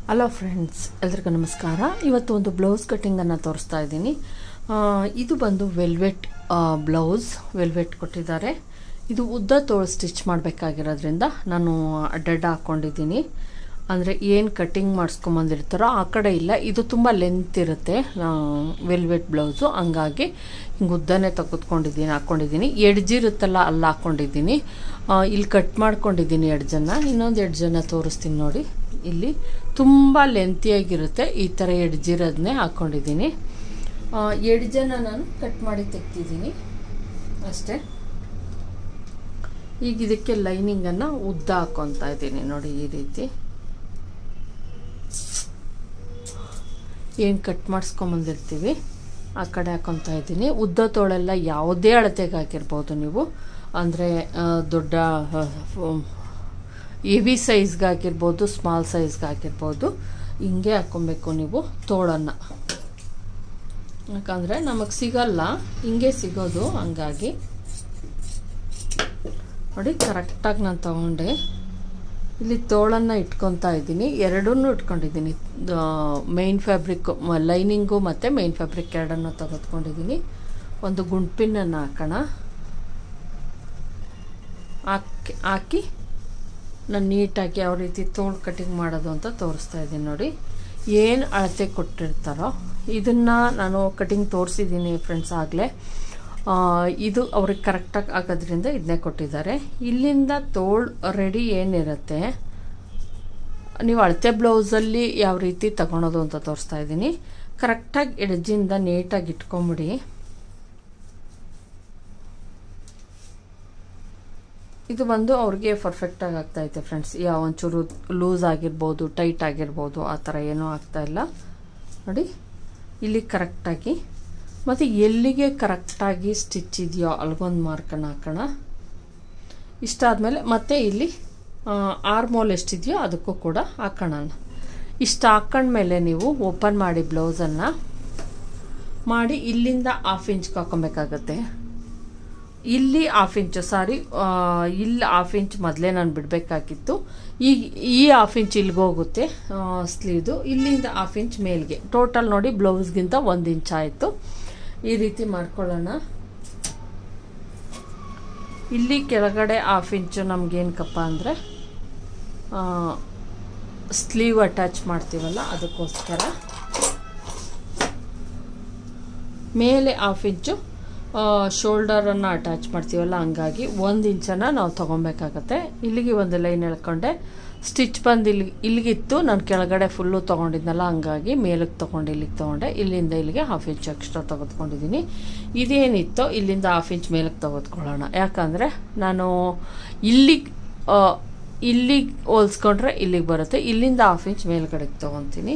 hello friends ಎಲ್ರಿಗೂ ನಮಸ್ಕಾರ ಇವತ್ತು ಒಂದು ಬ್ಲೌಸ್ ಕಟ್ಟಿಂಗನ್ನು ತೋರಿಸ್ತಾ ಇದ್ದೀನಿ ಆ, ಇದು ಬಂದು ವೆಲ್ವೆಟ್ ಬ್ಲೌಸ್ ವೆಲ್ವೆಟ್ ಕೊಟ್ಟಿದ್ದಾರೆ ಇದು ಉದ್ದ ತೋಳು ಸ್ಟಿಚ್ ಮಾಡಬೇಕಾಗಿರೋದ್ರಿಂದ ನಾನು ಅಡ್ಡಡ್ಡ ಹಾಕ್ಕೊಂಡಿದ್ದೀನಿ ಅಂದರೆ ಏನು ಕಟ್ಟಿಂಗ್ ಮಾಡಿಸ್ಕೊಂಬಂದಿರ್ತಾರೋ ಆ ಕಡೆ ಇಲ್ಲ ಇದು ತುಂಬ ಲೆಂತ್ ಇರುತ್ತೆ ವೆಲ್ವೆಟ್ ಬ್ಲೌಸು ಹಂಗಾಗಿ ಹಿಂಗೆ ಉದ್ದನೇ ತೆಗೆದುಕೊಂಡಿದ್ದೀನಿ ಹಾಕ್ಕೊಂಡಿದ್ದೀನಿ ಎಡ್ಜಿರುತ್ತಲ್ಲ ಅಲ್ಲಿ ಹಾಕ್ಕೊಂಡಿದ್ದೀನಿ ಆ, ಇಲ್ಲಿ ಕಟ್ ಮಾಡ್ಕೊಂಡಿದ್ದೀನಿ ಎಡ್ಜನ್ನು ಇನ್ನೊಂದು ಎಡ್ಜನ್ನು ತೋರಿಸ್ತೀನಿ ನೋಡಿ ಇಲ್ಲಿ ತುಂಬ ಲೆಂತಿಯಾಗಿರುತ್ತೆ ಈ ಥರ ಎಡ್ಜಿರೋದನ್ನೇ ಹಾಕ್ಕೊಂಡಿದ್ದೀನಿ ಆ, ಎಡ್ಜನ್ನು ನಾನು ಕಟ್ ಮಾಡಿ ತೆಗ್ತಿದ್ದೀನಿ ಅಷ್ಟೇ ಈಗ ಇದಕ್ಕೆ ಲೈನಿಂಗನ್ನು ಉದ್ದ ಹಾಕ್ಕೊತಾ ಇದ್ದೀನಿ ನೋಡಿ ಈ ರೀತಿ ಏನು ಕಟ್ ಮಾಡಿಸ್ಕೊಂಬಂದಿರ್ತೀವಿ ಆ ಕಡೆ ಹಾಕೊತಾ ಇದ್ದೀನಿ ಉದ್ದ ತೋಳೆಲ್ಲ ಯಾವುದೇ ಅಳತೆಗೆ ಹಾಕಿರ್ಬೋದು ನೀವು ಅಂದರೆ ದೊಡ್ಡ ಹೆವಿ ಸೈಜ್ಗೆ ಹಾಕಿರ್ಬೋದು ಸ್ಮಾಲ್ ಸೈಜ್ಗೆ ಹಾಕಿರ್ಬೋದು ಹಿಂಗೆ ಹಾಕ್ಕೊಬೇಕು ನೀವು ತೋಳನ್ನು ಯಾಕಂದರೆ ನಮಗೆ ಸಿಗಲ್ಲ ಹಿಂಗೆ ಸಿಗೋದು ಹಂಗಾಗಿ ನೋಡಿ ಕರೆಕ್ಟಾಗಿ ನಾನು ತಗೊಂಡೆ ಇಲ್ಲಿ ತೋಳನ್ನು ಇಟ್ಕೊತಾ ಇದ್ದೀನಿ ಎರಡೂ ಇಟ್ಕೊಂಡಿದ್ದೀನಿ ಮೇನ್ ಫ್ಯಾಬ್ರಿಕ್ ಲೈನಿಂಗು ಮತ್ತು ಮೇನ್ ಫ್ಯಾಬ್ರಿಕ್ ಎರಡನ್ನು ತೆಗೆದುಕೊಂಡಿದ್ದೀನಿ ಒಂದು ಗುಂಡ್ಪಿನ್ನನ್ನು ಹಾಕೋಣ ಹಾಕಿ ಹಾಕಿ ನಾನು ನೀಟಾಗಿ ಯಾವ ರೀತಿ ತೋಳು ಕಟಿಂಗ್ ಮಾಡೋದು ಅಂತ ತೋರಿಸ್ತಾ ಇದ್ದೀನಿ ನೋಡಿ ಏನು ಅಳತೆ ಕೊಟ್ಟಿರ್ತಾರೋ ಇದನ್ನು ನಾನು ಕಟಿಂಗ್ ತೋರಿಸಿದ್ದೀನಿ ಫ್ರೆಂಡ್ಸ್ ಆಗಲೇ ಇದು ಅವ್ರಿಗೆ ಕರೆಕ್ಟಾಗಿ ಆಗೋದ್ರಿಂದ ಇದನ್ನೇ ಕೊಟ್ಟಿದ್ದಾರೆ ಇಲ್ಲಿಂದ ತೋಳು ರೆಡಿ ಏನಿರುತ್ತೆ ನೀವು ಅಳತೆ ಬ್ಲೌಸಲ್ಲಿ ಯಾವ ರೀತಿ ತಗೊಳೋದು ಅಂತ ತೋರಿಸ್ತಾ ಇದ್ದೀನಿ ಕರೆಕ್ಟಾಗಿ ಎಡ್ಜಿಂದ ನೀಟಾಗಿ ಇಟ್ಕೊಂಬಿಡಿ ಇದು ಬಂದು ಅವ್ರಿಗೆ ಪರ್ಫೆಕ್ಟಾಗಿ ಆಗ್ತಾಯಿದೆ ಫ್ರೆಂಡ್ಸ್ ಯಾವ ಒಂಚೂರು ಲೂಸ್ ಆಗಿರ್ಬೋದು ಟೈಟ್ ಆಗಿರ್ಬೋದು ಆ ಥರ ಏನೂ ಆಗ್ತಾ ಇಲ್ಲ ನೋಡಿ ಇಲ್ಲಿ ಕರೆಕ್ಟಾಗಿ ಮತ್ತು ಎಲ್ಲಿಗೆ ಕರೆಕ್ಟಾಗಿ ಸ್ಟಿಚ್ ಇದೆಯೋ ಅಲ್ಗೊಂದು ಮಾರ್ಕನ್ನು ಹಾಕೋಣ ಇಷ್ಟಾದಮೇಲೆ ಮತ್ತೆ ಇಲ್ಲಿ ಆರ್ಮೋಲ್ ಎಷ್ಟಿದೆಯೋ ಅದಕ್ಕೂ ಕೂಡ ಹಾಕೋಣ ಇಷ್ಟು ಹಾಕೊಂಡ್ಮೇಲೆ ನೀವು ಓಪನ್ ಮಾಡಿ ಬ್ಲೌಸನ್ನು ಮಾಡಿ ಇಲ್ಲಿಂದ ಹಾಫ್ ಇಂಚ್ಗೆ ಹಾಕೊಬೇಕಾಗತ್ತೆ ಇಲ್ಲಿ ಹಾಫ್ ಇಂಚು ಸಾರಿ ಇಲ್ಲಿ ಹಾಫ್ ಇಂಚ್ ಮೊದಲೇ ನಾನು ಬಿಡಬೇಕಾಗಿತ್ತು ಈಗ ಈ ಹಾಫ್ ಇಂಚ್ ಇಲ್ಲಿಗೆ ಹೋಗುತ್ತೆ ಸ್ಲೀವ್ದು ಇಲ್ಲಿಂದ ಹಾಫ್ ಇಂಚ್ ಮೇಲ್ಗೆ ಟೋಟಲ್ ನೋಡಿ ಬ್ಲೌಸ್ಗಿಂತ ಒಂದು ಇಂಚ್ ಆಯಿತು ಈ ರೀತಿ ಮಾಡ್ಕೊಳ್ಳೋಣ ಇಲ್ಲಿ ಕೆಳಗಡೆ ಹಾಫ್ ಇಂಚು ನಮಗೇನಕ್ಕಪ್ಪ ಅಂದರೆ ಸ್ಲೀವ್ ಅಟ್ಯಾಚ್ ಮಾಡ್ತೀವಲ್ಲ ಅದಕ್ಕೋಸ್ಕರ ಮೇಲೆ ಹಾಫ್ ಇಂಚು ಶೋಲ್ಡರನ್ನು ಅಟ್ಯಾಚ್ ಮಾಡ್ತೀವಲ್ಲ ಹಂಗಾಗಿ ಒಂದು ಇಂಚನ್ನು ನಾವು ತೊಗೊಬೇಕಾಗತ್ತೆ ಇಲ್ಲಿಗೆ ಒಂದು ಲೈನ್ ಎಳ್ಕೊಂಡೆ ಸ್ಟಿಚ್ ಬಂದು ಇಲ್ಲಿ ಇಲ್ಲಿಗಿತ್ತು ನಾನು ಕೆಳಗಡೆ ಫುಲ್ಲು ತೊಗೊಂಡಿದ್ನಲ್ಲ ಹಂಗಾಗಿ ಮೇಲಕ್ಕೆ ತೊಗೊಂಡು ಇಲ್ಲಿಗೆ ತೊಗೊಂಡೆ ಇಲ್ಲಿಂದ ಇಲ್ಲಿಗೆ ಹಾಫ್ ಇಂಚ್ ಎಕ್ಸ್ಟ್ರಾ ತೆಗೆದುಕೊಂಡಿದ್ದೀನಿ ಇದೇನಿತ್ತೋ ಇಲ್ಲಿಂದ ಹಾಫ್ ಇಂಚ್ ಮೇಲಕ್ಕೆ ತೆಗೆದುಕೊಳ್ಳೋಣ ಯಾಕಂದರೆ ನಾನು ಇಲ್ಲಿಗೆ ಇಲ್ಲಿಗೆ ಹೋಲ್ಸ್ಕೊಂಡ್ರೆ ಇಲ್ಲಿಗೆ ಬರುತ್ತೆ ಇಲ್ಲಿಂದ ಹಾಫ್ ಇಂಚ್ ಮೇಲ್ಗಡೆಗೆ ತೊಗೊತೀನಿ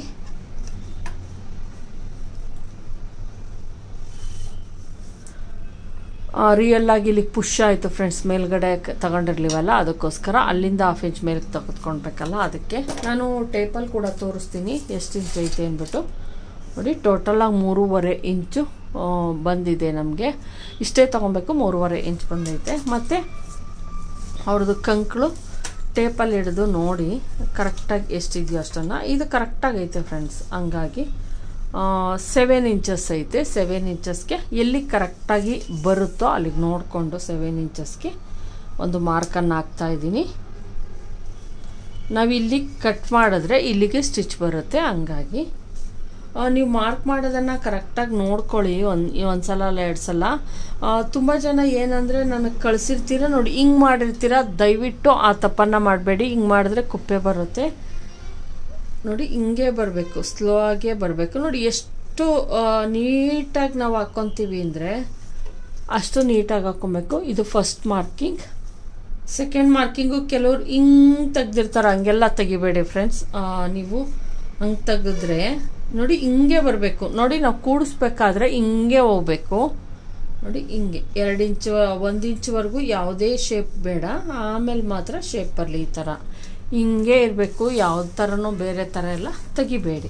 ರಿಯಲ್ ಆಗಿ ಇಲ್ಲಿಗೆ ಪುಷ್ ಆಯಿತು ಫ್ರೆಂಡ್ಸ್ ಮೇಲ್ಗಡೆ ತಗೊಂಡಿರ್ಲಿವಲ್ಲ ಅದಕ್ಕೋಸ್ಕರ ಅಲ್ಲಿಂದ ಹಾಫ್ ಇಂಚ್ ಮೇಲಕ್ಕೆ ತೆಗೆದುಕೊಳ್ಬೇಕಲ್ಲ ಅದಕ್ಕೆ ನಾನು ಟೇಪಲ್ಲಿ ಕೂಡ ತೋರಿಸ್ತೀನಿ ಎಷ್ಟು ಇಂಚ್ ಐತೆ ಅಂದ್ಬಿಟ್ಟು ನೋಡಿ ಟೋಟಲಾಗಿ ಮೂರುವರೆ ಇಂಚು ಬಂದಿದೆ ನಮಗೆ ಇಷ್ಟೇ ತೊಗೊಬೇಕು ಮೂರುವರೆ ಇಂಚ್ ಬಂದೈತೆ ಮತ್ತು ಅವ್ರದ್ದು ಕಂಕಳು ಟೇಪಲ್ಲಿ ಹಿಡಿದು ನೋಡಿ ಕರೆಕ್ಟಾಗಿ ಎಷ್ಟಿದೆಯೋ ಅಷ್ಟನ್ನು ಇದು ಕರೆಕ್ಟಾಗಿ ಐತೆ ಫ್ರೆಂಡ್ಸ್ ಹಂಗಾಗಿ ಸೆವೆನ್ ಇಂಚಸ್ ಐತೆ ಸೆವೆನ್ ಇಂಚಸ್ಗೆ ಎಲ್ಲಿ ಕರೆಕ್ಟಾಗಿ ಬರುತ್ತೋ ಅಲ್ಲಿಗೆ ನೋಡಿಕೊಂಡು ಸೆವೆನ್ ಇಂಚಸ್ಗೆ ಒಂದು ಮಾರ್ಕನ್ನು ಹಾಕ್ತಾ ಇದ್ದೀನಿ ನಾವು ಇಲ್ಲಿಗೆ ಕಟ್ ಮಾಡಿದ್ರೆ ಇಲ್ಲಿಗೆ ಸ್ಟಿಚ್ ಬರುತ್ತೆ ಹಂಗಾಗಿ ನೀವು ಮಾರ್ಕ್ ಮಾಡೋದನ್ನು ಕರೆಕ್ಟಾಗಿ ನೋಡ್ಕೊಳ್ಳಿ ಒಂದು ಒಂದು ಸಲ ಅಲ್ಲ ಎರಡು ಸಲ ತುಂಬ ಜನ ಏನಂದರೆ ನನಗೆ ಕಳಿಸಿರ್ತೀರ ನೋಡಿ ಹಿಂಗೆ ಮಾಡಿರ್ತೀರ ದಯವಿಟ್ಟು ಆ ತಪ್ಪನ್ನು ಮಾಡಬೇಡಿ ಹಿಂಗೆ ಮಾಡಿದ್ರೆ ಕುಪ್ಪೆ ಬರುತ್ತೆ ನೋಡಿ ಹಿಂಗೆ ಬರಬೇಕು ಸ್ಲೋ ಆಗೇ ಬರಬೇಕು ನೋಡಿ ಎಷ್ಟು ನೀಟಾಗಿ ನಾವು ಹಾಕ್ಕೊತೀವಿ ಅಂದರೆ ಅಷ್ಟು ನೀಟಾಗಿ ಹಾಕ್ಕೊಬೇಕು ಇದು ಫಸ್ಟ್ ಮಾರ್ಕಿಂಗ್ ಸೆಕೆಂಡ್ ಮಾರ್ಕಿಂಗು ಕೆಲವ್ರು ಹಿಂಗೆ ತೆಗ್ದಿರ್ತಾರೆ ಹಂಗೆಲ್ಲ ತೆಗಿಬೇಡಿ ಫ್ರೆಂಡ್ಸ್ ನೀವು ಹಂಗೆ ತೆಗೆದ್ರೆ ನೋಡಿ ಹಿಂಗೆ ಬರಬೇಕು ನೋಡಿ ನಾವು ಕೂಡಿಸ್ಬೇಕಾದ್ರೆ ಹಿಂಗೆ ಹೋಗ್ಬೇಕು ನೋಡಿ ಹಿಂಗೆ ಎರಡು ಇಂಚು ಒಂದು ಇಂಚ್ವರೆಗೂ ಯಾವುದೇ ಶೇಪ್ ಬೇಡ ಆಮೇಲೆ ಮಾತ್ರ ಶೇಪ್ ಬರಲಿ ಈ ಥರ ಹಿಂಗೆ ಇರಬೇಕು ಯಾವ ಥರನೂ ಬೇರೆ ಥರ ಎಲ್ಲ ತೆಗಿಬೇಡಿ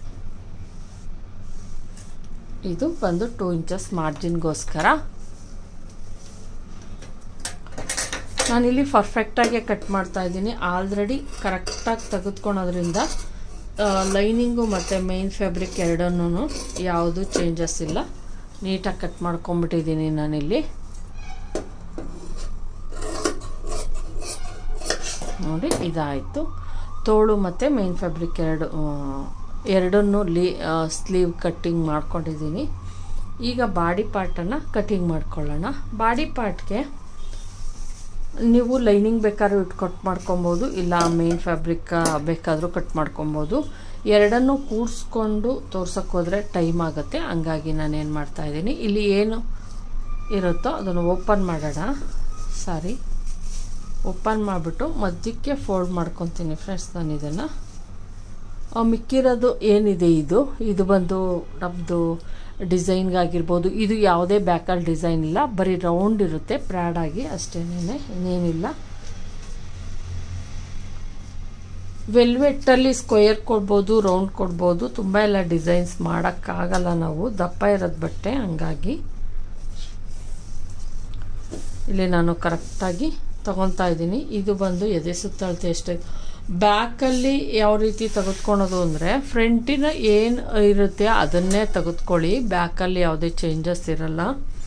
ಇದು ಬಂದು ಟೂ ಇಂಚಸ್ ಮಾರ್ಜಿನ್ಗೋಸ್ಕರ ನಾನಿಲ್ಲಿ ಪರ್ಫೆಕ್ಟಾಗಿ ಕಟ್ ಮಾಡ್ತಾ ಇದ್ದೀನಿ ಆಲ್ರೆಡಿ ಕರೆಕ್ಟಾಗಿ ತೆಗೆದುಕೊಳೋದ್ರಿಂದ ಲೈನಿಂಗು ಮತ್ತು ಮೇನ್ ಫ್ಯಾಬ್ರಿಕ್ ಎರಡನ್ನೂ ಯಾವುದು ಚೇಂಜಸ್ ಇಲ್ಲ ನೀಟಾಗಿ ಕಟ್ ಮಾಡ್ಕೊಂಬಿಟ್ಟಿದ್ದೀನಿ ನಾನಿಲ್ಲಿ ನೋಡಿ ಇದಾಯಿತು ತೋಳು ಮತ್ತು ಮೇನ್ ಫ್ಯಾಬ್ರಿಕ್ ಎರಡು ಎರಡನ್ನೂ ಲೀ ಸ್ಲೀವ್ ಕಟ್ಟಿಂಗ್ ಮಾಡ್ಕೊಂಡಿದ್ದೀನಿ ಈಗ ಬಾಡಿ ಪಾರ್ಟನ್ನು ಕಟಿಂಗ್ ಮಾಡ್ಕೊಳ್ಳೋಣ ಬಾಡಿ ಪಾರ್ಟ್ಗೆ ನೀವು ಲೈನಿಂಗ್ ಬೇಕಾದ್ರೂ ಇಟ್ಟು ಕಟ್ ಮಾಡ್ಕೊಬೋದು ಇಲ್ಲ ಮೇನ್ ಫ್ಯಾಬ್ರಿಕ್ ಬೇಕಾದರೂ ಕಟ್ ಮಾಡ್ಕೊಬೋದು ಎರಡನ್ನೂ ಕೂಡಿಸ್ಕೊಂಡು ತೋರ್ಸೋಕ್ಕೆ ಹೋದರೆ ಟೈಮ್ ಆಗುತ್ತೆ ಹಂಗಾಗಿ ನಾನೇನು ಮಾಡ್ತಾಯಿದ್ದೀನಿ ಇಲ್ಲಿ ಏನು ಇರುತ್ತೋ ಅದನ್ನು ಓಪನ್ ಮಾಡೋಣ ಸಾರಿ ಓಪನ್ ಮಾಡಿಬಿಟ್ಟು ಮಧ್ಯಕ್ಕೆ ಫೋಲ್ಡ್ ಮಾಡ್ಕೊತೀನಿ ಫ್ರೆಂಡ್ಸ್ ನಾನು ಇದನ್ನು ಮಿಕ್ಕಿರೋದು ಏನಿದೆ ಇದು ಇದು ಬಂದು ನಮ್ಮದು ಡಿಸೈನ್ಗಾಗಿರ್ಬೋದು ಇದು ಯಾವುದೇ ಬ್ಯಾಕಲ್ಲಿ ಡಿಸೈನ್ ಇಲ್ಲ ಬರೀ ರೌಂಡ್ ಇರುತ್ತೆ ಪ್ರ್ಯಾಡಾಗಿ ಅಷ್ಟೇನೇ ಇನ್ನೇನಿಲ್ಲ ವೆಲ್ವೆಟ್ಟಲ್ಲಿ ಸ್ಕ್ವೇರ್ ಕೊಡ್ಬೋದು ರೌಂಡ್ ಕೊಡ್ಬೋದು ತುಂಬ ಎಲ್ಲ ಡಿಸೈನ್ಸ್ ಮಾಡೋಕ್ಕಾಗಲ್ಲ ನಾವು ದಪ್ಪ ಇರೋದು ಬಟ್ಟೆ ಹಂಗಾಗಿ ಇಲ್ಲಿ ನಾನು ಕರೆಕ್ಟಾಗಿ ತಗೊತಾ ಇದ್ದೀನಿ ಇದು ಬಂದು ಎದೆ ಸುತ್ತಳತೆ ಎಷ್ಟೈತೆ ಬ್ಯಾಕಲ್ಲಿ ಯಾವ ರೀತಿ ತೆಗೆದುಕೊಳೋದು ಅಂದರೆ ಫ್ರಂಟಿನ ಏನು ಇರುತ್ತೆ ಅದನ್ನೇ ತೆಗೆದುಕೊಳ್ಳಿ ಬ್ಯಾಕಲ್ಲಿ ಯಾವುದೇ ಚೇಂಜಸ್ ಇರಲ್ಲ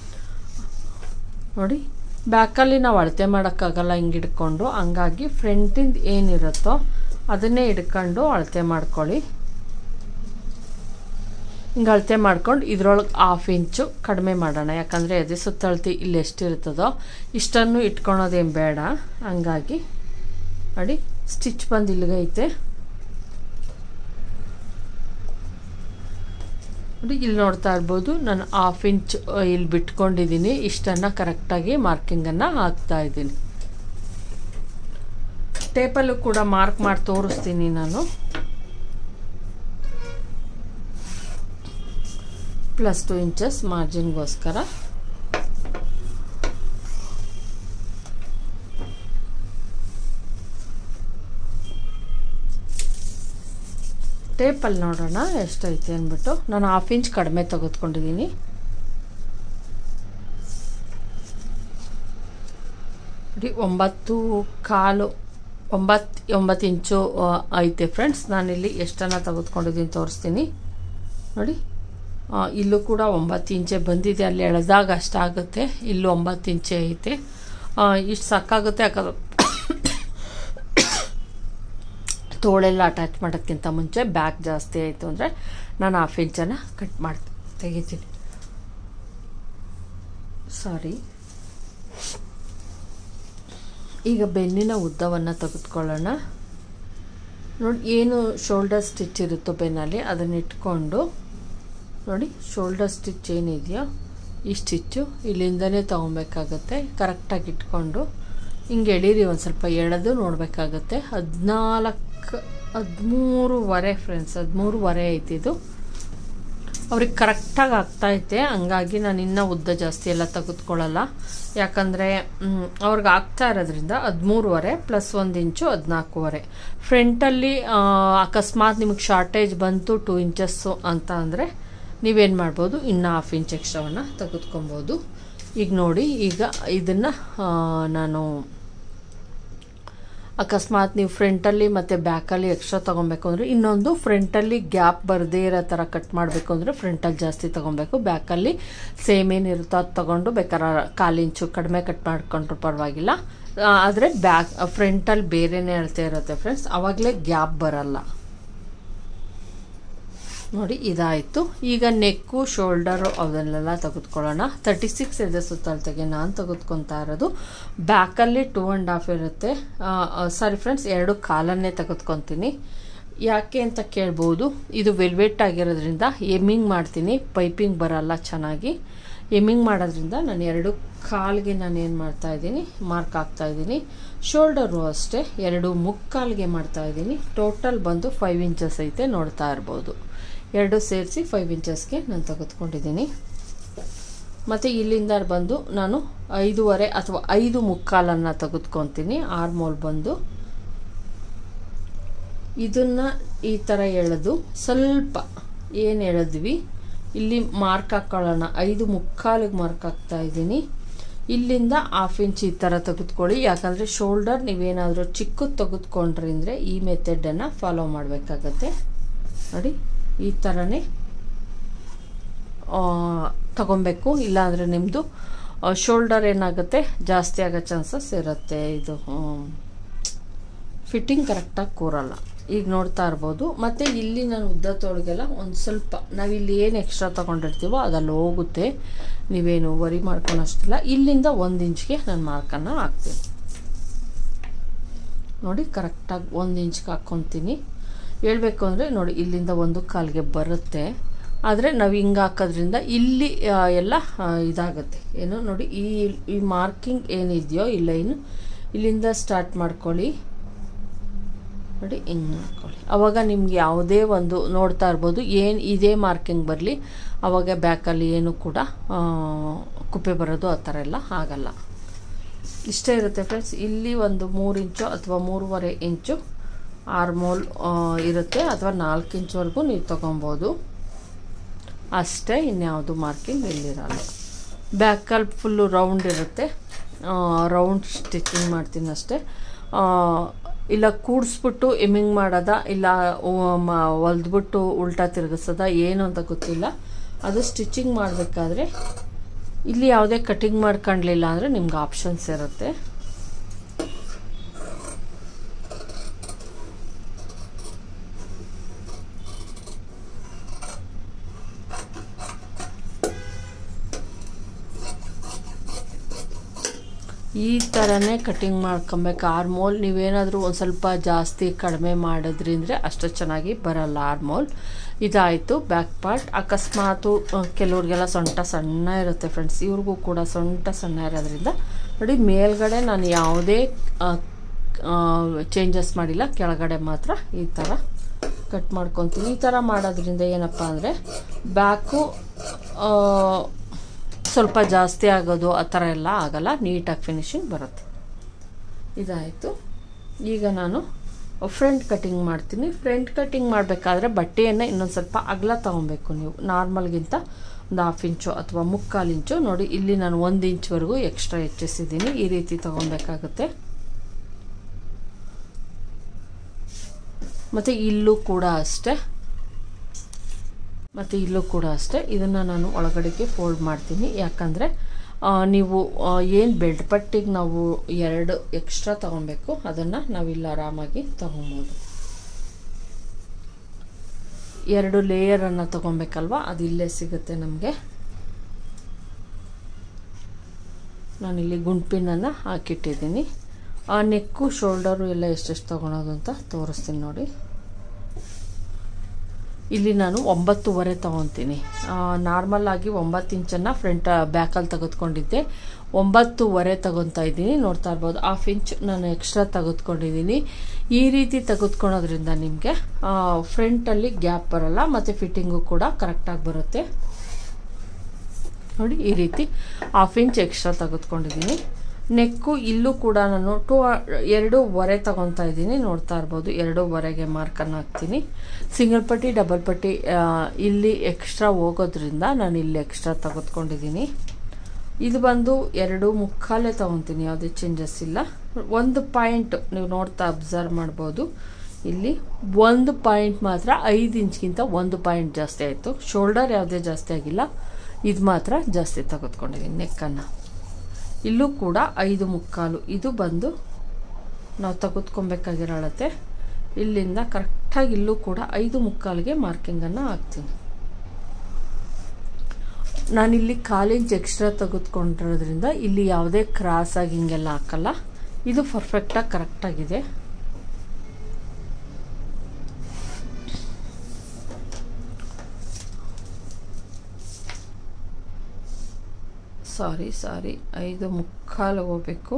ನೋಡಿ ಬ್ಯಾಕಲ್ಲಿ ನಾವು ಅಳತೆ ಮಾಡೋಕ್ಕಾಗಲ್ಲ ಹಿಂಗೆ ಹಿಡ್ಕೊಂಡು ಹಂಗಾಗಿ ಫ್ರಂಟಿಂದ ಏನಿರುತ್ತೋ ಅದನ್ನೇ ಹಿಡ್ಕೊಂಡು ಅಳತೆ ಮಾಡ್ಕೊಳ್ಳಿ ಹಿಂಗೆ ಅಳತೆ ಮಾಡ್ಕೊಂಡು ಇದ್ರೊಳಗೆ ಹಾಫ್ ಇಂಚು ಕಡಿಮೆ ಮಾಡೋಣ ಯಾಕಂದರೆ ಎದೆ ಸುತ್ತಳತೆ ಇಲ್ಲಿ ಎಷ್ಟಿರ್ತದೋ ಇಷ್ಟನ್ನು ಇಟ್ಕೊಳೋದೇನು ಬೇಡ ಹಂಗಾಗಿ ನೋಡಿ ಸ್ಟಿಚ್ ಬಂದು ಇಲ್ಲಿಗೈತೆ ನೋಡಿ ಇಲ್ಲಿ ನೋಡ್ತಾ ಇರ್ಬೋದು ನಾನು ಹಾಫ್ ಇಂಚ್ ಇಲ್ಲಿ ಬಿಟ್ಕೊಂಡಿದ್ದೀನಿ ಇಷ್ಟನ್ನು ಕರೆಕ್ಟಾಗಿ ಮಾರ್ಕಿಂಗನ್ನು ಹಾಕ್ತಾ ಇದ್ದೀನಿ ಟೇಪಲ್ಲೂ ಕೂಡ ಮಾರ್ಕ್ ಮಾಡಿ ತೋರಿಸ್ತೀನಿ ನಾನು ಪ್ಲಸ್ ಟು ಇಂಚಸ್ ಮಾರ್ಜಿನ್ಗೋಸ್ಕರ ಟೇಪಲ್ಲಿ ನೋಡೋಣ ಎಷ್ಟೈತೆ ಅಂದ್ಬಿಟ್ಟು ನಾನು ಹಾಫ್ ಇಂಚ್ ಕಡಿಮೆ ತೆಗೆದುಕೊಂಡಿದ್ದೀನಿ ನೋಡಿ ಒಂಬತ್ತು ಕಾಲು ಒಂಬತ್ತು ಒಂಬತ್ತು ಇಂಚು ಐತೆ ಫ್ರೆಂಡ್ಸ್ ನಾನಿಲ್ಲಿ ಎಷ್ಟನ್ನು ತೆಗೆದುಕೊಂಡಿದ್ದೀನಿ ತೋರಿಸ್ತೀನಿ ನೋಡಿ ಇಲ್ಲೂ ಕೂಡ ಒಂಬತ್ತು ಇಂಚೆ ಬಂದಿದೆ ಅಲ್ಲಿ ಎಳೆದಾಗ ಅಷ್ಟಾಗುತ್ತೆ ಇಲ್ಲೂ ಒಂಬತ್ತು ಇಂಚೆ ಐತೆ ಇಷ್ಟು ಸಾಕಾಗುತ್ತೆ ಯಾಕಂದ್ರೆ ತೋಳೆಲ್ಲ ಅಟ್ಯಾಚ್ ಮಾಡೋಕ್ಕಿಂತ ಮುಂಚೆ ಬ್ಯಾಕ್ ಜಾಸ್ತಿ ಆಯಿತು ಅಂದರೆ ನಾನು ಹಾಫ್ ಇಂಚನ್ನು ಕಟ್ ಮಾಡಿ ತೆಗಿತೀನಿ ಸಾರಿ ಈಗ ಬೆನ್ನಿನ ಉದ್ದವನ್ನು ತೆಗೆದುಕೊಳ್ಳೋಣ ನೋಡಿ ಏನು ಶೋಲ್ಡರ್ ಸ್ಟಿಚ್ ಇರುತ್ತೋ ಬೆನ್ನಲ್ಲಿ ಅದನ್ನ ಇಟ್ಕೊಂಡು ನೋಡಿ ಶೋಲ್ಡರ್ ಸ್ಟಿಚ್ ಏನಿದೆಯೋ ಈ ಸ್ಟಿಚ್ಚು ಇಲ್ಲಿಂದನೇ ತೊಗೊಬೇಕಾಗತ್ತೆ ಕರೆಕ್ಟಾಗಿ ಇಟ್ಕೊಂಡು ಹಿಂಗೆ ಎಳೀರಿ ಒಂದು ಸ್ವಲ್ಪ ಎಳೆದು ನೋಡಬೇಕಾಗತ್ತೆ ಹದಿನಾಲ್ಕು ಹದಿಮೂರುವರೆ ಫ್ರೆಂಡ್ಸ್ ಹದಿಮೂರುವರೆ ಐತಿದು ಅವ್ರಿಗೆ ಕರೆಕ್ಟಾಗಿ ಆಗ್ತೈತೆ ಹಂಗಾಗಿ ನಾನು ಇನ್ನೂ ಉದ್ದ ಜಾಸ್ತಿ ಎಲ್ಲ ತೆಗೆದುಕೊಳ್ಳಲ್ಲ ಯಾಕಂದರೆ ಅವ್ರಿಗೆ ಆಗ್ತಾ ಇರೋದ್ರಿಂದ ಹದಿಮೂರುವರೆ ಪ್ಲಸ್ ಒಂದು ಇಂಚು ಹದಿನಾಲ್ಕೂವರೆ ಫ್ರಂಟಲ್ಲಿ ಅಕಸ್ಮಾತ್ ನಿಮಗೆ ಶಾರ್ಟೇಜ್ ಬಂತು ಟೂ ಇಂಚಸ್ಸು ಅಂತ ಅಂದರೆ ನೀವೇನು ಮಾಡ್ಬೋದು ಇನ್ನು ಹಾಫ್ ಇಂಚ್ ಎಕ್ಸ್ಟ್ರಾವನ್ನು ತೆಗೆದುಕೊಬೋದು ಈಗ ನೋಡಿ ಈಗ ಇದನ್ನು ನಾನು ಅಕಸ್ಮಾತ್ ನೀವು ಫ್ರಂಟಲ್ಲಿ ಮತ್ತು ಬ್ಯಾಕಲ್ಲಿ ಎಕ್ಸ್ಟ್ರಾ ತೊಗೊಬೇಕು ಅಂದರೆ ಇನ್ನೊಂದು ಫ್ರಂಟಲ್ಲಿ ಗ್ಯಾಪ್ ಬರದೇ ಇರೋ ಥರ ಕಟ್ ಮಾಡಬೇಕು ಅಂದರೆ ಫ್ರಂಟಲ್ಲಿ ಜಾಸ್ತಿ ತೊಗೊಬೇಕು ಬ್ಯಾಕಲ್ಲಿ ಸೇಮ್ ಏನಿರುತ್ತೋ ಅದು ತೊಗೊಂಡು ಬೇಕಾದ್ರೆ ಕಾಲು ಇಂಚು ಕಡಿಮೆ ಕಟ್ ಮಾಡ್ಕೊಂಡ್ರು ಪರವಾಗಿಲ್ಲ ಆದರೆ ಬ್ಯಾಕ್ ಫ್ರಂಟಲ್ಲಿ ಬೇರೆನೇ ಅಳತೆ ಇರುತ್ತೆ ಫ್ರೆಂಡ್ಸ್ ಆವಾಗಲೇ ಗ್ಯಾಪ್ ಬರಲ್ಲ ನೋಡಿ ಇದಾಯಿತು ಈಗ ನೆಕ್ಕು ಶೋಲ್ಡರು ಅದನ್ನೆಲ್ಲ ತೆಗೆದುಕೊಳ್ಳೋಣ ತರ್ಟಿ ಸಿಕ್ಸ್ ಇದೆ ಸುತ್ತಳತೆಗೆ ನಾನು ತೆಗೆದುಕೊತಾ ಇರೋದು ಬ್ಯಾಕಲ್ಲಿ ಟೂ ಆ್ಯಂಡ್ ಹಾಫ್ ಇರುತ್ತೆ ಸಾರಿ ಫ್ರೆಂಡ್ಸ್ ಎರಡು ಕಾಲನ್ನೇ ತೆಗೆದುಕೊತೀನಿ ಯಾಕೆ ಅಂತ ಕೇಳ್ಬೋದು ಇದು ವೆಲ್ವೆಟ್ ಆಗಿರೋದ್ರಿಂದ ಎಮ್ಮಿಂಗ್ ಮಾಡ್ತೀನಿ ಪೈಪಿಂಗ್ ಬರಲ್ಲ ಚೆನ್ನಾಗಿ ಎಮ್ಮಿಂಗ್ ಮಾಡೋದ್ರಿಂದ ನಾನು ಎರಡು ಕಾಲ್ಗೆ ನಾನು ಏನು ಮಾಡ್ತಾ ಇದ್ದೀನಿ ಮಾರ್ಕ್ ಹಾಕ್ತಾ ಇದ್ದೀನಿ ಶೋಲ್ಡರು ಅಷ್ಟೇ ಎರಡು ಮುಕ್ಕಾಲ್ಗೆ ಮಾಡ್ತಾ ಇದ್ದೀನಿ ಟೋಟಲ್ ಬಂದು ಫೈವ್ ಇಂಚಸ್ ಐತೆ ನೋಡ್ತಾ ಇರ್ಬೋದು ಎರಡು ಸೇರಿಸಿ ಫೈವ್ ಇಂಚಸ್ಗೆ ನಾನು ತೆಗೆದುಕೊಂಡಿದ್ದೀನಿ ಮತ್ತು ಇಲ್ಲಿಂದ ಬಂದು ನಾನು ಐದೂವರೆ ಅಥವಾ ಐದು ಮುಕ್ಕಾಲನ್ನು ತೆಗೆದುಕೊತೀನಿ ಆರ್ಮೋಲ್ ಬಂದು ಇದನ್ನು ಈ ಥರ ಎಳೆದು ಸ್ವಲ್ಪ ಏನು ಎಳೆದ್ವಿ ಇಲ್ಲಿ ಮಾರ್ಕ್ ಹಾಕ್ಕೊಳ್ಳೋಣ ಐದು ಮುಕ್ಕಾಲಿಗೆ ಮಾರ್ಕ್ ಹಾಕ್ತಾ ಇದ್ದೀನಿ ಇಲ್ಲಿಂದ ಹಾಫ್ ಇಂಚ್ ಈ ಥರ ತೆಗೆದುಕೊಳ್ಳಿ ಯಾಕಂದರೆ ಶೋಲ್ಡರ್ ನೀವೇನಾದರೂ ಚಿಕ್ಕದು ತೆಗೆದುಕೊಂಡ್ರಿ ಅಂದರೆ ಈ ಮೆಥಡನ್ನು ಫಾಲೋ ಮಾಡಬೇಕಾಗತ್ತೆ ನೋಡಿ ಈ ಥರನೇ ತಗೊಬೇಕು ಇಲ್ಲಾಂದರೆ ನಿಮ್ಮದು ಶೋಲ್ಡರ್ ಏನಾಗುತ್ತೆ ಜಾಸ್ತಿ ಆಗೋ ಚಾನ್ಸಸ್ ಇರುತ್ತೆ ಇದು ಫಿಟ್ಟಿಂಗ್ ಕರೆಕ್ಟಾಗಿ ಕೂರಲ್ಲ ಈಗ ನೋಡ್ತಾ ಇರ್ಬೋದು ಮತ್ತು ಇಲ್ಲಿ ನಾನು ಉದ್ದ ತೋಳಿಗೆಲ್ಲ ಒಂದು ಸ್ವಲ್ಪ ನಾವಿಲ್ಲಿ ಏನು ಎಕ್ಸ್ಟ್ರಾ ತೊಗೊಂಡಿರ್ತೀವೋ ಅದಲ್ಲಿ ಹೋಗುತ್ತೆ ನೀವೇನು ವರಿ ಮಾಡ್ಕೊಳೋಷ್ಟಿಲ್ಲ ಇಲ್ಲಿಂದ ಒಂದು ಇಂಚ್ಗೆ ನಾನು ಮಾರ್ಕನ್ನು ಹಾಕ್ತೀನಿ ನೋಡಿ ಕರೆಕ್ಟಾಗಿ ಒಂದು ಇಂಚ್ಗೆ ಹಾಕ್ಕೊತೀನಿ ಹೇಳ್ಬೇಕು ಅಂದರೆ ನೋಡಿ ಇಲ್ಲಿಂದ ಒಂದು ಕಾಲಿಗೆ ಬರುತ್ತೆ ಆದರೆ ನಾವು ಹಿಂಗೆ ಹಾಕೋದ್ರಿಂದ ಇಲ್ಲಿ ಎಲ್ಲ ಇದಾಗುತ್ತೆ ಏನು ನೋಡಿ ಈ ಈ ಮಾರ್ಕಿಂಗ್ ಏನಿದೆಯೋ ಈ ಲೈನು ಇಲ್ಲಿಂದ ಸ್ಟಾರ್ಟ್ ಮಾಡ್ಕೊಳ್ಳಿ ನೋಡಿ ಹಿಂಗೆ ಮಾಡ್ಕೊಳ್ಳಿ ಅವಾಗ ನಿಮ್ಗೆ ಯಾವುದೇ ಒಂದು ನೋಡ್ತಾ ಇರ್ಬೋದು ಏನು ಇದೇ ಮಾರ್ಕಿಂಗ್ ಬರಲಿ ಅವಾಗ ಬ್ಯಾಕಲ್ಲಿ ಏನು ಕೂಡ ಕುಪ್ಪೆ ಬರೋದು ಆ ಥರ ಎಲ್ಲ ಆಗಲ್ಲ ಇಷ್ಟೇ ಇರುತ್ತೆ ಫ್ರೆಂಡ್ಸ್ ಇಲ್ಲಿ ಒಂದು ಮೂರು ಇಂಚು ಅಥವಾ ಮೂರುವರೆ ಇಂಚು ಆರ್ಮೋಲ್ ಇರುತ್ತೆ ಅಥವಾ ನಾಲ್ಕು ಇಂಚ್ವರೆಗೂ ನೀವು ತೊಗೊಬೋದು ಅಷ್ಟೇ ಇನ್ಯಾವುದು ಮಾರ್ಕಿಂಗ್ ಇಲ್ಲಿರಲ್ಲ ಬ್ಯಾಕಲ್ಲಿ ಫುಲ್ಲು ರೌಂಡ್ ಇರುತ್ತೆ ರೌಂಡ್ ಸ್ಟಿಚಿಂಗ್ ಮಾಡ್ತೀನಿ ಅಷ್ಟೇ ಇಲ್ಲ ಕೂಡಿಸ್ಬಿಟ್ಟು ಎಮ್ಮಿಂಗ್ ಮಾಡೋದ ಇಲ್ಲ ಹೊಲ್ದ್ಬಿಟ್ಟು ಉಲ್ಟಾ ತಿರುಗಿಸೋದ ಏನು ಅಂತ ಗೊತ್ತಿಲ್ಲ ಅದು ಸ್ಟಿಚಿಂಗ್ ಮಾಡಬೇಕಾದ್ರೆ ಇಲ್ಲಿ ಯಾವುದೇ ಕಟಿಂಗ್ ಮಾಡ್ಕೊಳ್ಳಿಲ್ಲ ಅಂದರೆ ನಿಮ್ಗೆ ಆಪ್ಷನ್ಸ್ ಇರುತ್ತೆ ಈ ಥರನೇ ಕಟಿಂಗ್ ಮಾಡ್ಕೊಬೇಕು ಆರ್ಮೋಲ್ ನೀವೇನಾದರೂ ಒಂದು ಸ್ವಲ್ಪ ಜಾಸ್ತಿ ಕಡಿಮೆ ಮಾಡಿದ್ರಿಂದ್ರೆ ಅಷ್ಟು ಚೆನ್ನಾಗಿ ಬರಲ್ಲ ಆರ್ಮೋಲ್ ಇದಾಯಿತು ಬ್ಯಾಕ್ ಪಾರ್ಟ್ ಅಕಸ್ಮಾತು ಕೆಲವ್ರಿಗೆಲ್ಲ ಸೊಂಟ ಸಣ್ಣ ಇರುತ್ತೆ ಫ್ರೆಂಡ್ಸ್ ಇವ್ರಿಗೂ ಕೂಡ ಸೊಂಟ ಸಣ್ಣ ಇರೋದ್ರಿಂದ ನೋಡಿ ಮೇಲ್ಗಡೆ ನಾನು ಯಾವುದೇ ಚೇಂಜಸ್ ಮಾಡಿಲ್ಲ ಕೆಳಗಡೆ ಮಾತ್ರ ಈ ಥರ ಕಟ್ ಮಾಡ್ಕೊತೀನಿ ಈ ಥರ ಮಾಡೋದ್ರಿಂದ ಏನಪ್ಪ ಅಂದರೆ ಬ್ಯಾಕು ಸ್ವಲ್ಪ ಜಾಸ್ತಿ ಆಗೋದು ಆ ಥರ ಎಲ್ಲ ಆಗಲ್ಲ ನೀಟಾಗಿ ಫಿನಿಶಿಂಗ್ ಬರುತ್ತೆ ಇದಾಯಿತು ಈಗ ನಾನು ಫ್ರಂಟ್ ಕಟಿಂಗ್ ಮಾಡ್ತೀನಿ ಫ್ರಂಟ್ ಕಟಿಂಗ್ ಮಾಡಬೇಕಾದ್ರೆ ಬಟ್ಟೆಯನ್ನು ಇನ್ನೊಂದು ಸ್ವಲ್ಪ ಅಗಲ ತೊಗೊಬೇಕು ನೀವು ನಾರ್ಮಲ್ಗಿಂತ ಒಂದು ಹಾಫ್ ಇಂಚು ಅಥವಾ ಮುಕ್ಕಾಲು ಇಂಚು ನೋಡಿ ಇಲ್ಲಿ ನಾನು ಒಂದು ಇಂಚ್ವರೆಗೂ ಎಕ್ಸ್ಟ್ರಾ ಹೆಚ್ಚಿಸಿದ್ದೀನಿ ಈ ರೀತಿ ತೊಗೊಬೇಕಾಗುತ್ತೆ ಮತ್ತು ಇಲ್ಲೂ ಕೂಡ ಅಷ್ಟೇ ಮತ್ತು ಇಲ್ಲೂ ಕೂಡ ಅಷ್ಟೇ ಇದನ್ನು ನಾನು ಒಳಗಡೆಗೆ ಫೋಲ್ಡ್ ಮಾಡ್ತೀನಿ ಯಾಕಂದರೆ ನೀವು ಏನು ಬೆಲ್ಟ್ ಪಟ್ಟಿಗೆ ನಾವು ಎರಡು ಎಕ್ಸ್ಟ್ರಾ ತೊಗೊಬೇಕು ಅದನ್ನು ನಾವಿಲ್ಲಿ ಆರಾಮಾಗಿ ತೊಗೊಬೋದು ಎರಡು ಲೇಯರನ್ನು ತೊಗೊಬೇಕಲ್ವ ಅದು ಇಲ್ಲೇ ಸಿಗುತ್ತೆ ನಮಗೆ ನಾನಿಲ್ಲಿ ಗುಂಡ್ಪಿನನ್ನು ಹಾಕಿಟ್ಟಿದ್ದೀನಿ ಆ ನೆಕ್ಕು ಶೋಲ್ಡರು ಎಲ್ಲ ಎಷ್ಟೆಷ್ಟು ತೊಗೊಳೋದು ಅಂತ ತೋರಿಸ್ತೀನಿ ನೋಡಿ ಇಲ್ಲಿ ನಾನು ಒಂಬತ್ತುವರೆ ತೊಗೊತೀನಿ ನಾರ್ಮಲ್ ಆಗಿ ಒಂಬತ್ತು ಇಂಚನ್ನು ಫ್ರಂಟ್ ಬ್ಯಾಕಲ್ಲಿ ತೆಗೆದುಕೊಂಡಿದ್ದೆ ಒಂಬತ್ತುವರೆ ತಗೊತಾ ಇದ್ದೀನಿ ನೋಡ್ತಾ ಇರ್ಬೋದು ಹಾಫ್ ಇಂಚ್ ನಾನು ಎಕ್ಸ್ಟ್ರಾ ತೆಗೆದುಕೊಂಡಿದ್ದೀನಿ ಈ ರೀತಿ ತೆಗೆದುಕೊಳೋದ್ರಿಂದ ನಿಮಗೆ ಫ್ರಂಟಲ್ಲಿ ಗ್ಯಾಪ್ ಬರಲ್ಲ ಮತ್ತು ಫಿಟ್ಟಿಂಗು ಕೂಡ ಕರೆಕ್ಟಾಗಿ ಬರುತ್ತೆ ನೋಡಿ ಈ ರೀತಿ ಹಾಫ್ ಇಂಚ್ ಎಕ್ಸ್ಟ್ರಾ ತೆಗೆದುಕೊಂಡಿದ್ದೀನಿ ನೆಕ್ಕು ಇಲ್ಲೂ ಕೂಡ ನಾನು ಟೂ ಎರಡೂವರೆ ತಗೊತಾ ಇದ್ದೀನಿ ನೋಡ್ತಾ ಇರ್ಬೋದು ಎರಡೂವರೆಗೆ ಮಾರ್ಕನ್ನು ಹಾಕ್ತೀನಿ ಸಿಂಗಲ್ ಪಟ್ಟಿ ಡಬಲ್ ಪಟ್ಟಿ ಇಲ್ಲಿ ಎಕ್ಸ್ಟ್ರಾ ಹೋಗೋದ್ರಿಂದ ನಾನು ಇಲ್ಲಿ ಎಕ್ಸ್ಟ್ರಾ ತೆಗೆದುಕೊಂಡಿದ್ದೀನಿ ಇದು ಬಂದು ಎರಡು ಮುಕ್ಕಾಲೇ ತೊಗೊತೀನಿ ಯಾವುದೇ ಚೇಂಜಸ್ ಇಲ್ಲ ಒಂದು ಪಾಯಿಂಟ್ ನೀವು ನೋಡ್ತಾ ಅಬ್ಸರ್ವ್ ಮಾಡ್ಬೋದು ಇಲ್ಲಿ ಒಂದು ಪಾಯಿಂಟ್ ಮಾತ್ರ ಐದು ಇಂಚ್ಗಿಂತ ಒಂದು ಪಾಯಿಂಟ್ ಜಾಸ್ತಿ ಆಯಿತು ಶೋಲ್ಡರ್ ಯಾವುದೇ ಜಾಸ್ತಿ ಆಗಿಲ್ಲ ಇದು ಮಾತ್ರ ಜಾಸ್ತಿ ತೆಗೆದುಕೊಂಡಿದ್ದೀನಿ ನೆಕ್ಕನ್ನು ಇಲ್ಲೂ ಕೂಡ ಐದು ಮುಕ್ಕಾಲು ಇದು ಬಂದು ನಾವು ತೆಗೆದುಕೊಬೇಕಾಗಿರೋ ಅಳತೆ ಇಲ್ಲಿಂದ ಕರೆಕ್ಟಾಗಿ ಇಲ್ಲೂ ಕೂಡ ಐದು ಮುಕ್ಕಾಲಿಗೆ ಮಾರ್ಕಿಂಗನ್ನು ಹಾಕ್ತೀನಿ ನಾನಿಲ್ಲಿ ಕಾಲು ಇಂಚ್ ಎಕ್ಸ್ಟ್ರಾ ತೆಗೆದುಕೊಂಡಿರೋದ್ರಿಂದ ಇಲ್ಲಿ ಯಾವುದೇ ಕ್ರಾಸ್ ಆಗಿ ಹಿಂಗೆಲ್ಲ ಹಾಕಲ್ಲ ಇದು ಪರ್ಫೆಕ್ಟಾಗಿ ಕರೆಕ್ಟಾಗಿದೆ ಸಾರಿ ಸಾರಿ ಐದು ಮುಕ್ಕಾಲು ಹೋಗ್ಬೇಕು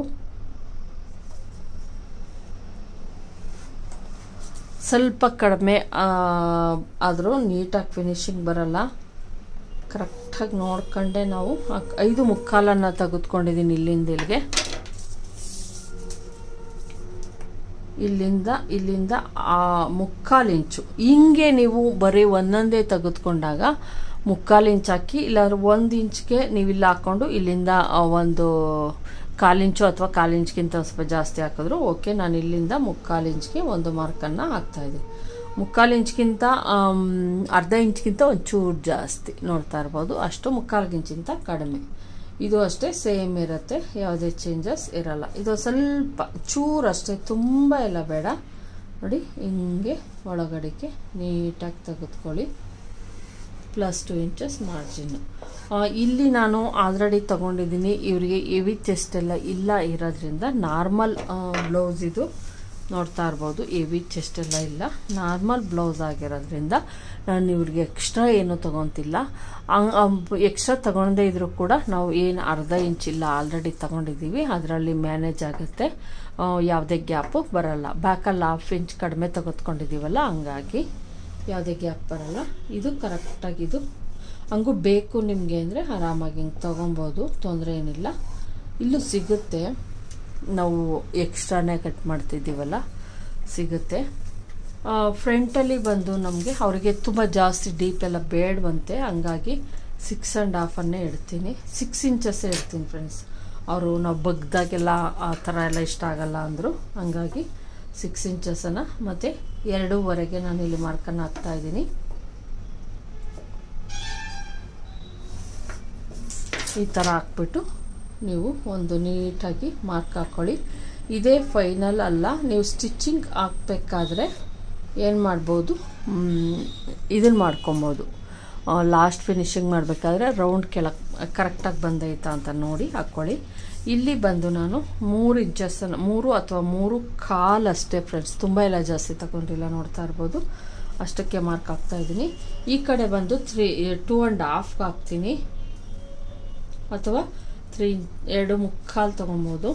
ಸ್ವಲ್ಪ ಕಡಿಮೆ ಆದರೂ ನೀಟಾಗಿ ಫಿನಿಶಿಂಗ್ ಬರಲ್ಲ ಕರೆಕ್ಟಾಗಿ ನೋಡ್ಕೊಂಡೆ ನಾವು ಐದು ಮುಕ್ಕಾಲನ್ನು ತೆಗೆದುಕೊಂಡಿದ್ದೀನಿ ಇಲ್ಲಿಂದ ಇಲ್ಲಿಗೆ ಇಲ್ಲಿಂದ ಇಲ್ಲಿಂದ ಆ ಮುಕ್ಕಾಲು ಇಂಚು ಹಿಂಗೆ ನೀವು ಬರೀ ಒಂದೊಂದೇ ತೆಗೆದುಕೊಂಡಾಗ ಮುಕ್ಕಾಲು ಇಂಚ್ ಹಾಕಿ ಇಲ್ಲಾಂದ್ರೆ ಒಂದು ಇಂಚ್ಗೆ ನೀವು ಇಲ್ಲಿ ಹಾಕ್ಕೊಂಡು ಇಲ್ಲಿಂದ ಒಂದು ಕಾಲು ಇಂಚು ಅಥವಾ ಕಾಲು ಇಂಚ್ಗಿಂತ ಸ್ವಲ್ಪ ಜಾಸ್ತಿ ಹಾಕಿದ್ರು ಓಕೆ ನಾನು ಇಲ್ಲಿಂದ ಮುಕ್ಕಾಲು ಇಂಚ್ಗೆ ಒಂದು ಮಾರ್ಕನ್ನು ಹಾಕ್ತಾಯಿದ್ದೀನಿ ಮುಕ್ಕಾಲು ಇಂಚ್ಗಿಂತ ಆಮ್, ಅರ್ಧ ಇಂಚ್ಗಿಂತ ಒಂಚೂರು ಜಾಸ್ತಿ ನೋಡ್ತಾ ಇರ್ಬೋದು ಅಷ್ಟು ಮುಕ್ಕಾಲು ಇಂಚಿಂತ ಕಡಿಮೆ ಇದು ಅಷ್ಟೇ ಸೇಮ್ ಇರುತ್ತೆ ಯಾವುದೇ ಚೇಂಜಸ್ ಇರಲ್ಲ ಇದು ಸ್ವಲ್ಪ ಚೂರು ಅಷ್ಟೇ ತುಂಬ ಎಲ್ಲ ಬೇಡ ನೋಡಿ ಹಿಂಗೆ ಒಳಗಡೆಗೆ ನೀಟಾಗಿ ತೆಗೆದುಕೊಳ್ಳಿ ಪ್ಲಸ್ ಟು ಇಂಚಸ್ ಮಾರ್ಜಿನ್ ಇಲ್ಲಿ ನಾನು ಆಲ್ರೆಡಿ ತೊಗೊಂಡಿದ್ದೀನಿ ಇವರಿಗೆ ಎವಿ ಚೆಸ್ಟ್ ಎಲ್ಲ ಇಲ್ಲ ಇರೋದ್ರಿಂದ ನಾರ್ಮಲ್ ಬ್ಲೌಸ್ ಇದು ನೋಡ್ತಾ ಇರ್ಬೋದು ಎವಿ ಚೆಸ್ಟ್ ಎಲ್ಲ ಇಲ್ಲ ನಾರ್ಮಲ್ ಬ್ಲೌಸ್ ಆಗಿರೋದ್ರಿಂದ ನಾನು ಇವ್ರಿಗೆ ಎಕ್ಸ್ಟ್ರಾ ಏನು ತೊಗೊತಿಲ್ಲ ಎಕ್ಸ್ಟ್ರಾ ತೊಗೊಳದೇ ಇದ್ರೂ ಕೂಡ ನಾವು ಏನು ಅರ್ಧ ಇಂಚ್ ಇಲ್ಲ ಆಲ್ರೆಡಿ ತೊಗೊಂಡಿದ್ದೀವಿ ಅದರಲ್ಲಿ ಮ್ಯಾನೇಜ್ ಆಗುತ್ತೆ ಆ, ಯಾವುದೇ ಗ್ಯಾಪು ಬರಲ್ಲ ಬ್ಯಾಕಲ್ಲಿ ಹಾಫ್ ಇಂಚ್ ಕಡಿಮೆ ತೆಗೆದುಕೊಂಡಿದ್ದೀವಲ್ಲ ಹಂಗಾಗಿ ಯಾವುದೇ ಗ್ಯಾಪ್ ಬರಲ್ಲ ಇದು ಕರೆಕ್ಟಾಗಿ ಇದು ಹಂಗೂ ಬೇಕು ನಿಮಗೆ ಅಂದರೆ ಆರಾಮಾಗಿ ಹಿಂಗೆ ತೊಗೊಬೋದು ತೊಂದರೆ ಏನಿಲ್ಲ ಇಲ್ಲೂ ಸಿಗುತ್ತೆ ನಾವು ಎಕ್ಸ್ಟ್ರಾನೇ ಕಟ್ ಮಾಡ್ತಿದ್ದೀವಲ್ಲ ಸಿಗುತ್ತೆ ಫ್ರಂಟಲ್ಲಿ ಬಂದು ನಮಗೆ ಅವರಿಗೆ ತುಂಬ ಜಾಸ್ತಿ ಡೀಪ್ ಎಲ್ಲ ಬೇಡವಂತೆ ಹಂಗಾಗಿ ಸಿಕ್ಸ್ ಆ್ಯಂಡ್ ಹಾಫನ್ನೇ ಇಡ್ತೀನಿ ಸಿಕ್ಸ್ ಇಂಚಸ್ ಇಡ್ತೀನಿ ಫ್ರೆಂಡ್ಸ್ ಅವರು ನಾವು ಬಗ್ದಾಗೆಲ್ಲ ಆ ಥರ ಎಲ್ಲ ಇಷ್ಟ ಆಗಲ್ಲ ಅಂದರು ಹಂಗಾಗಿ ಸಿಕ್ಸ್ ಇಂಚಸನ್ನು ಮತ್ತು ಎರಡೂವರೆಗೆ ನಾನು ಇಲ್ಲಿ ಮಾರ್ಕನ್ನು ಹಾಕ್ತಾ ಇದ್ದೀನಿ ಈ ಥರ ಹಾಕ್ಬಿಟ್ಟು ನೀವು ಒಂದು ನೀಟಾಗಿ ಮಾರ್ಕ್ ಹಾಕ್ಕೊಳ್ಳಿ ಇದೇ ಫೈನಲ್ ಅಲ್ಲ ನೀವು ಸ್ಟಿಚ್ಚಿಂಗ್ ಹಾಕ್ಬೇಕಾದ್ರೆ ಏನು ಮಾಡ್ಬೋದು ಇದನ್ನು ಮಾಡ್ಕೊಬೋದು ಲಾಸ್ಟ್ ಫಿನಿಶಿಂಗ್ ಮಾಡಬೇಕಾದ್ರೆ ರೌಂಡ್ ಕೆಳಗೆ ಕರೆಕ್ಟಾಗಿ ಬಂದೈತಾ ಅಂತ ನೋಡಿ ಹಾಕ್ಕೊಳ್ಳಿ ಇಲ್ಲಿ ಬಂದು ನಾನು ಮೂರು ಇಂಚಸ್ಸನ್ನು ಮೂರು ಅಥವಾ ಮೂರು ಕಾಲು ಅಷ್ಟೇ ಫ್ರೆಂಡ್ಸ್ ತುಂಬ ಎಲ್ಲ ಜಾಸ್ತಿ ತಗೊಂಡಿಲ್ಲ ನೋಡ್ತಾ ಇರ್ಬೋದು ಅಷ್ಟಕ್ಕೆ ಮಾರ್ಕ್ ಹಾಕ್ತಾ ಇದ್ದೀನಿ ಈ ಕಡೆ ಬಂದು ತ್ರೀ ಟೂ ಆ್ಯಂಡ್ ಹಾಫ್ ಹಾಕ್ತೀನಿ ಅಥವಾ ತ್ರೀ ಎರಡು ಮುಕ್ಕಾಲು ತೊಗೊಬೋದು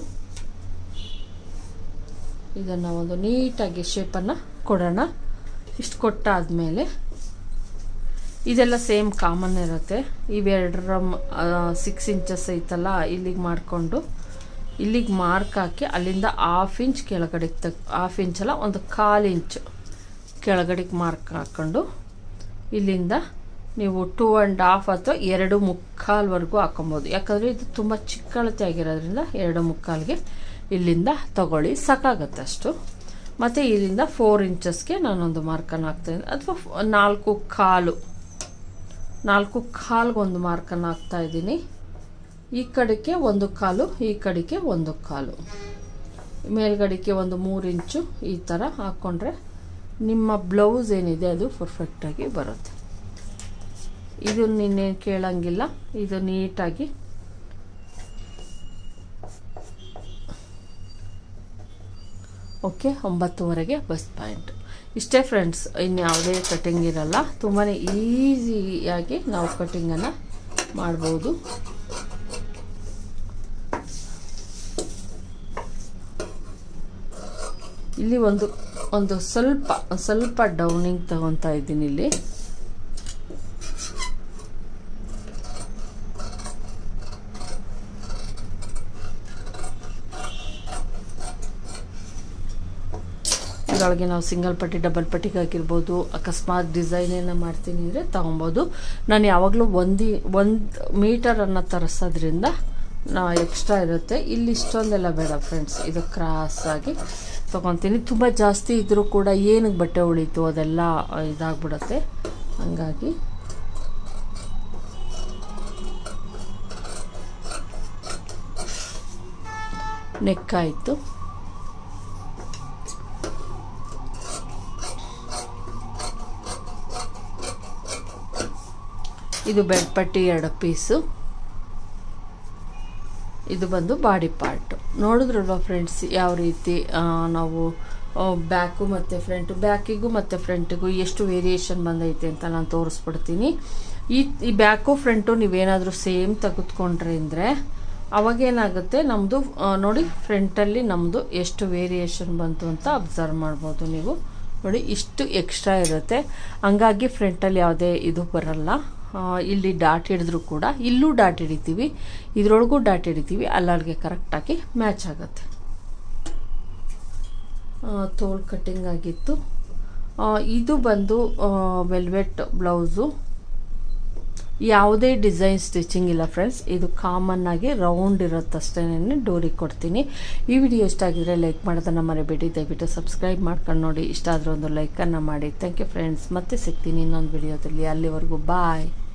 ಇದನ್ನು ಒಂದು ನೀಟಾಗಿ ಶೇಪನ್ನು ಕೊಡೋಣ ಇಷ್ಟು ಕೊಟ್ಟಾದಮೇಲೆ ಇದೆಲ್ಲ ಸೇಮ್ ಕಾಮನ್ ಇರುತ್ತೆ ಇವೆರಡರ ಸಿಕ್ಸ್ ಇಂಚಸ್ ಐತಲ್ಲ ಇಲ್ಲಿಗೆ ಮಾಡಿಕೊಂಡು ಇಲ್ಲಿಗೆ ಮಾರ್ಕ್ ಹಾಕಿ ಅಲ್ಲಿಂದ ಹಾಫ್ ಇಂಚ್ ಕೆಳಗಡೆಗೆ ತಗ್ ಹಾಫ್ ಇಂಚಲ್ಲ ಒಂದು ಕಾಲು ಇಂಚು ಕೆಳಗಡೆಗೆ ಮಾರ್ಕ್ ಹಾಕ್ಕೊಂಡು ಇಲ್ಲಿಂದ ನೀವು ಟೂ ಆ್ಯಂಡ್ ಹಾಫ್ ಅಥವಾ ಎರಡು ಮುಕ್ಕಾಲ್ವರೆಗೂ ಹಾಕೊಬೋದು ಯಾಕಂದರೆ ಇದು ತುಂಬ ಚಿಕ್ಕಳತೆ ಆಗಿರೋದ್ರಿಂದ ಎರಡು ಮುಕ್ಕಾಲ್ಗೆ ಇಲ್ಲಿಂದ ತಗೊಳ್ಳಿ ಸಾಕಾಗತ್ತೆ ಅಷ್ಟು ಮತ್ತು ಇಲ್ಲಿಂದ ಫೋರ್ ಇಂಚಸ್ಗೆ ನಾನೊಂದು ಮಾರ್ಕನ್ನು ಹಾಕ್ತಾಯಿದ್ದೀನಿ ಅಥವಾ ನಾಲ್ಕು ಕಾಲು ನಾಲ್ಕು ಕಾಲ್ಗೆ ಒಂದು ಮಾರ್ಕನ್ನು ಹಾಕ್ತಾ ಇದ್ದೀನಿ ಈ ಕಡೆಗೆ ಒಂದು ಕಾಲು ಈ ಕಡೆಗೆ ಒಂದು ಕಾಲು ಮೇಲ್ಗಡೆಗೆ ಒಂದು ಮೂರು ಇಂಚು ಈ ಥರ ಹಾಕ್ಕೊಂಡ್ರೆ ನಿಮ್ಮ ಬ್ಲೌಸ್ ಏನಿದೆ ಅದು ಪರ್ಫೆಕ್ಟಾಗಿ ಬರುತ್ತೆ ಇದು ನಿನ್ನೇನು ಕೇಳಂಗಿಲ್ಲ ಇದು ನೀಟಾಗಿ ಓಕೆ ಒಂಬತ್ತುವರೆಗೆ ಬಸ್ ಪಾಯಿಂಟ್ ಇಷ್ಟೇ ಫ್ರೆಂಡ್ಸ್ ಇನ್ನು ಯಾವುದೇ ಕಟಿಂಗ್ ಇರಲ್ಲ ತುಂಬಾ ಈಸಿಯಾಗಿ ನಾವು ಕಟಿಂಗನ್ನು ಮಾಡ್ಬೋದು ಇಲ್ಲಿ ಒಂದು ಒಂದು ಸ್ವಲ್ಪ ಸ್ವಲ್ಪ ಡೌನಿಂಗ್ ತಗೊತಾ ಇದ್ದೀನಿ ಇಲ್ಲಿ ಇದರೊಳಗೆ ನಾವು ಸಿಂಗಲ್ ಪಟ್ಟಿ ಡಬಲ್ ಪಟ್ಟಿಗೆ ಹಾಕಿರ್ಬೋದು ಅಕಸ್ಮಾತ್ ಡಿಸೈನ್ ಏನೋ ಮಾಡ್ತೀನಿ ಅಂದರೆ ತೊಗೊಬೋದು ನಾನು ಯಾವಾಗಲೂ ಒಂದು ಒಂದು ಮೀಟರನ್ನು ತರಿಸೋದ್ರಿಂದ ನಾ ಎಕ್ಸ್ಟ್ರಾ ಇರುತ್ತೆ ಇಲ್ಲಿ ಇಷ್ಟೊಂದೆಲ್ಲ ಬೇಡ ಫ್ರೆಂಡ್ಸ್ ಇದು ಕ್ರಾಸಾಗಿ ತೊಗೊತೀನಿ ತುಂಬ ಜಾಸ್ತಿ ಇದ್ದರೂ ಕೂಡ ಏನಕ್ಕೆ ಬಟ್ಟೆ ಉಳೀತು ಅದೆಲ್ಲ ಇದಾಗ್ಬಿಡುತ್ತೆ ಹಂಗಾಗಿ ನೆಕ್ ಆಯಿತು ಇದು ಬೆಡ್ ಪಟ್ಟಿ ಎರಡು ಪೀಸು ಇದು ಬಂದು ಬಾಡಿ ಪಾರ್ಟ್ ನೋಡಿದ್ರಲ್ವ ಫ್ರೆಂಡ್ಸ್ ಯಾವ ರೀತಿ ಆ, ನಾವು ಬ್ಯಾಕು ಮತ್ತು ಫ್ರಂಟು ಬ್ಯಾಕಿಗೂ ಮತ್ತು ಫ್ರಂಟಿಗೂ ಎಷ್ಟು ವೇರಿಯೇಷನ್ ಬಂದೈತೆ ಅಂತ ನಾನು ತೋರಿಸ್ಬಿಡ್ತೀನಿ ಈ ಈ ಬ್ಯಾಕು ಫ್ರಂಟು ನೀವೇನಾದರೂ ಸೇಮ್ ತೆಗೆದುಕೊಂಡ್ರೆ ಅಂದರೆ ಅವಾಗೇನಾಗುತ್ತೆ ನಮ್ಮದು ನೋಡಿ ಫ್ರಂಟಲ್ಲಿ ನಮ್ಮದು ಎಷ್ಟು ವೇರಿಯೇಷನ್ ಬಂತು ಅಂತ ಅಬ್ಸರ್ವ್ ಮಾಡ್ಬೋದು ನೀವು ನೋಡಿ ಇಷ್ಟು ಎಕ್ಸ್ಟ್ರಾ ಇರುತ್ತೆ ಹಂಗಾಗಿ ಫ್ರಂಟಲ್ಲಿ ಯಾವುದೇ ಇದು ಬರಲ್ಲ ಆ, ಇಲ್ಲಿ ಡಾಟ್ ಹಿಡಿದ್ರೂ ಕೂಡ ಇಲ್ಲೂ ಡಾಟ್ ಹಿಡಿತೀವಿ ಇದರೊಳಗೂ ಡಾಟ್ ಹಿಡಿತೀವಿ ಅಲ್ಲಲ್ಲಿಗೆ ಕರೆಕ್ಟಾಗಿ ಮ್ಯಾಚ್ ಆಗುತ್ತೆ ತೋಲ್ ಕಟ್ಟಿಂಗ್ ಆಗಿತ್ತು ಆ, ಇದು ಬಂದು ವೆಲ್ವೆಟ್ ಬ್ಲೌಸು ಯಾವುದೇ ಡಿಸೈನ್ ಸ್ಟಿಚಿಂಗ್ ಇಲ್ಲ ಫ್ರೆಂಡ್ಸ್ ಇದು ಕಾಮನ್ ಆಗಿ ರೌಂಡ್ ಇರೋತ್ತಷ್ಟೇ ಡೋರಿಗೆ ಕೊಡ್ತೀನಿ ಈ ವಿಡಿಯೋ ಇಷ್ಟ ಆಗಿದ್ರೆ ಲೈಕ್ ಮಾಡೋದನ್ನು ಮರಿಬೇಡಿ ದಯವಿಟ್ಟು ಸಬ್ಸ್ಕ್ರೈಬ್ ಮಾಡ್ಕೊಂಡು ನೋಡಿ ಇಷ್ಟ ಆದರೂ ಒಂದು ಲೈಕನ್ನು ಮಾಡಿ ಥ್ಯಾಂಕ್ ಯು ಫ್ರೆಂಡ್ಸ್ ಮತ್ತೆ ಸಿಗ್ತೀನಿ ಇನ್ನೊಂದು ವಿಡಿಯೋದಲ್ಲಿ ಅಲ್ಲಿವರೆಗೂ ಬಾಯ್